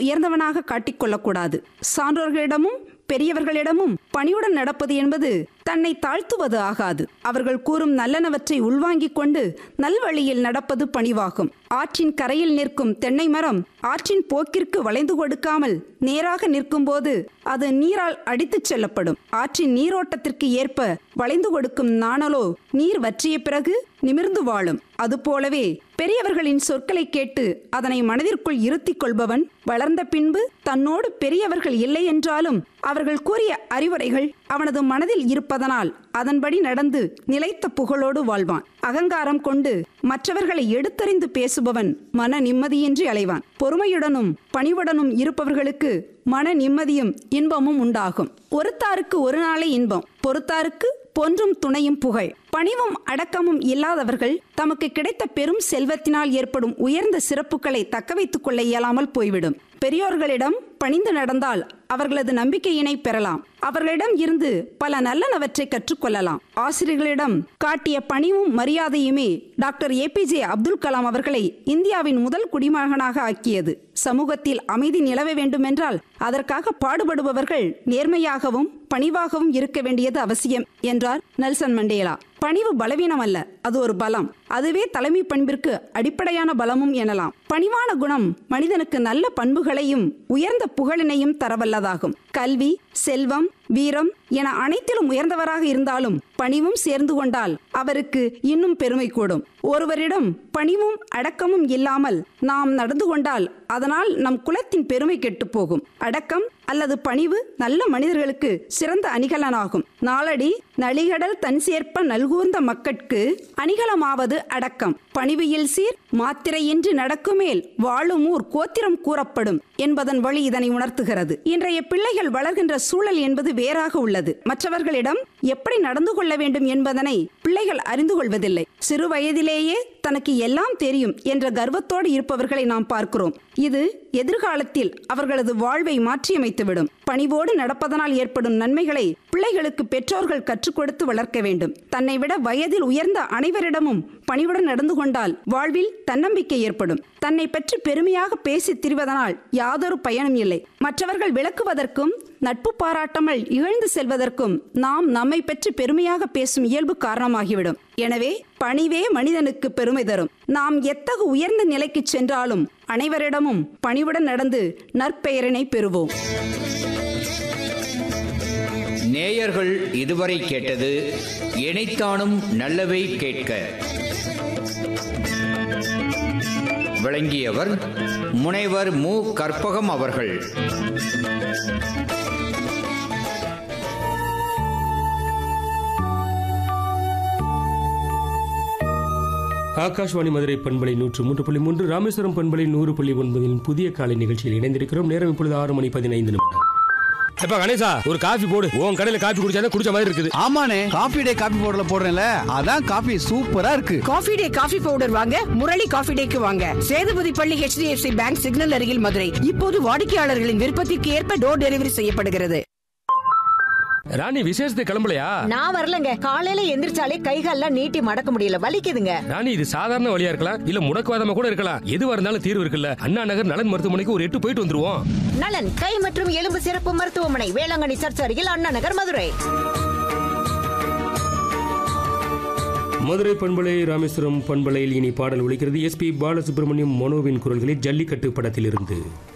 உயர்ந்தவனாக காட்டிக்கொள்ளக்கூடாது சான்றோர்களிடமும் பெரியவர்களிடமும் பணிவுடன் நடப்பது என்பது தன்னை தாழ்த்துவது ஆகாது அவர்கள் கூறும் நல்லனவற்றை உள்வாங்கிக் கொண்டு நல்வழியில் நடப்பது பணிவாகும் ஆற்றின் கரையில் நிற்கும் தென்னை மரம் ஆற்றின் போக்கிற்கு வளைந்து கொடுக்காமல் நேராக நிற்கும்போது அது நீரால் அடித்துச் செல்லப்படும் ஆற்றின் நீரோட்டத்திற்கு ஏற்ப வளைந்து கொடுக்கும் நாணலோ நீர் வற்றிய பிறகு நிமிர்ந்து வாழும் அதுபோலவே பெரியவர்களின் சொற்களை கேட்டு அதனை மனதிற்குள் இருத்திக் கொள்பவன் வளர்ந்த பின்பு தன்னோடு பெரியவர்கள் இல்லை என்றாலும் அவர்கள் கூறிய அறிவுரைகள் அவனது மனதில் இருப்பதனால் அதன்படி நடந்து நிலைத்த புகழோடு வாழ்வான் அகங்காரம் கொண்டு மற்றவர்களை எடுத்தறிந்து பேசுபவன் மன நிம்மதியின்றி அலைவான் பொறுமையுடனும் பணிவுடனும் இருப்பவர்களுக்கு மன நிம்மதியும் இன்பமும் உண்டாகும் ஒருத்தாருக்கு ஒரு நாளே இன்பம் பொறுத்தாருக்கு பொன்றும் துணையும் புகழ் பணிவும் அடக்கமும் இல்லாதவர்கள் தமக்கு கிடைத்த பெரும் செல்வத்தினால் ஏற்படும் உயர்ந்த சிறப்புகளை தக்க வைத்துக் கொள்ள இயலாமல் போய்விடும் பெரியோர்களிடம் பணிந்து நடந்தால் அவர்களது நம்பிக்கையினை பெறலாம் அவர்களிடம் இருந்து பல நல்லனவற்றை கற்றுக்கொள்ளலாம் ஆசிரியர்களிடம் காட்டிய பணிவும் மரியாதையுமே டாக்டர் ஏபிஜே அப்துல் கலாம் அவர்களை இந்தியாவின் முதல் குடிமகனாக ஆக்கியது சமூகத்தில் அமைதி நிலவ வேண்டுமென்றால் அதற்காக பாடுபடுபவர்கள் நேர்மையாகவும் பணிவாகவும் இருக்க வேண்டியது அவசியம் என்றார் நெல்சன் மண்டேலா பணிவு பலவீனம் அல்ல அது ஒரு பலம் அதுவே தலைமை பண்பிற்கு அடிப்படையான பலமும் எனலாம் பணிவான குணம் மனிதனுக்கு நல்ல பண்புகளையும் உயர்ந்த புகழினையும் தரவல்லதாகும் கல்வி செல்வம் வீரம் என அனைத்திலும் உயர்ந்தவராக இருந்தாலும் பணிவும் சேர்ந்து கொண்டால் அவருக்கு இன்னும் பெருமை கூடும் ஒருவரிடம் பணிவும் அடக்கமும் இல்லாமல் நாம் நடந்து கொண்டால் அதனால் நம் குலத்தின் பெருமை கெட்டுப் போகும் அடக்கம் அல்லது பணிவு நல்ல மனிதர்களுக்கு சிறந்த அணிகலனாகும் நாளடி நளிகடல் தன் சேர்ப்ப நல்கூர்ந்த மக்கட்கு அணிகலமாவது அடக்கம் பணிவியில் சீர் மாத்திரையின்றி நடக்குமேல் வாழும் ஊர் கோத்திரம் கூறப்படும் என்பதன் வழி இதனை உணர்த்துகிறது இன்றைய பிள்ளைகள் வளர்கின்ற சூழல் என்பது வேறாக உள்ளது மற்றவர்களிடம் எப்படி நடந்து கொள்ள வேண்டும் என்பதனை பிள்ளைகள் அறிந்து கொள்வதில்லை சிறு வயதிலேயே தனக்கு எல்லாம் தெரியும் என்ற கர்வத்தோடு இருப்பவர்களை நாம் பார்க்கிறோம் இது எதிர்காலத்தில் அவர்களது வாழ்வை மாற்றியமைத்துவிடும் பணிவோடு நடப்பதனால் ஏற்படும் நன்மைகளை பிள்ளைகளுக்கு பெற்றோர்கள் கற்றுக் கொடுத்து வளர்க்க வேண்டும் தன்னை விட வயதில் உயர்ந்த அனைவரிடமும் பணிவுடன் நடந்து கொண்டால் வாழ்வில் தன்னம்பிக்கை ஏற்படும் தன்னை பற்றி பெருமையாக பேசி திரிவதனால் யாதொரு பயனும் இல்லை மற்றவர்கள் விளக்குவதற்கும் நட்பு பாராட்டாமல் இகழ்ந்து செல்வதற்கும் நாம் நம்மை பற்றி பெருமையாக பேசும் இயல்பு காரணமாகிவிடும் எனவே பணிவே மனிதனுக்கு பெருமை தரும் நாம் எத்தகு உயர்ந்த நிலைக்கு சென்றாலும் அனைவரிடமும் பணிவுடன் நடந்து நற்பெயரினை பெறுவோம் நேயர்கள் இதுவரை கேட்டது இணைத்தானும் நல்லவை கேட்க விளங்கியவர் முனைவர் மு கற்பகம் அவர்கள் ஆகாஷ்வாணி மதுரை பண்பலை நூற்று மூன்று புள்ளி மூன்று ராமேஸ்வரம் பண்பலை நூறு புள்ளி ஒன்பதின் புதிய காலை நிகழ்ச்சியில் இணைந்திருக்கிறோம் நேரம் இப்பொழுது ஆறு மணி பதினைந்து நிமிடம் எப்ப கணேசா ஒரு காஃபி போடு உன் கடையில காஃபி குடிச்சாதான் குடிச்ச மாதிரி இருக்குது ஆமாண்ணே காபி டே காபி பவுடர்ல போடுறேன்ல அதான் காபி சூப்பரா இருக்கு காஃபி டே காஃபி பவுடர் வாங்க முரளி காஃபி டேக்கு வாங்க சேதுபதி பள்ளி HDFC பேங்க் சிக்னல் அருகில் மதுரை இப்போது வாடிக்கையாளர்களின் விருப்பத்திற்கு ஏற்ப டோர் டெலிவரி செய்யப்படுகிறது ராணி விசேஷத்துக்கு கிளம்பலையா நான் வரலங்க காலையில எந்திரிச்சாலே கைகால்லாம் நீட்டி மடக்க முடியல வலிக்குதுங்க ராணி இது சாதாரண வழியா இருக்கலாம் இல்ல முடக்குவாதமா கூட இருக்கலாம் எதுவா இருந்தாலும் தீர்வு இருக்குல்ல அண்ணா நகர் நலன் மருத்துவமனைக்கு ஒரு எட்டு போயிட்டு வந்துருவோம் நலன் கை மற்றும் எலும்பு சிறப்பு மருத்துவமனை வேளாங்கண்ணி சர்ச் அருகில் அண்ணா நகர் மதுரை மதுரை பண்பலை ராமேஸ்வரம் பண்பலையில் இனி பாடல் ஒலிக்கிறது எஸ்பி பாலசுப்ரமணியம் மனோவின் குரல்களில் ஜல்லிக்கட்டு படத்திலிருந்து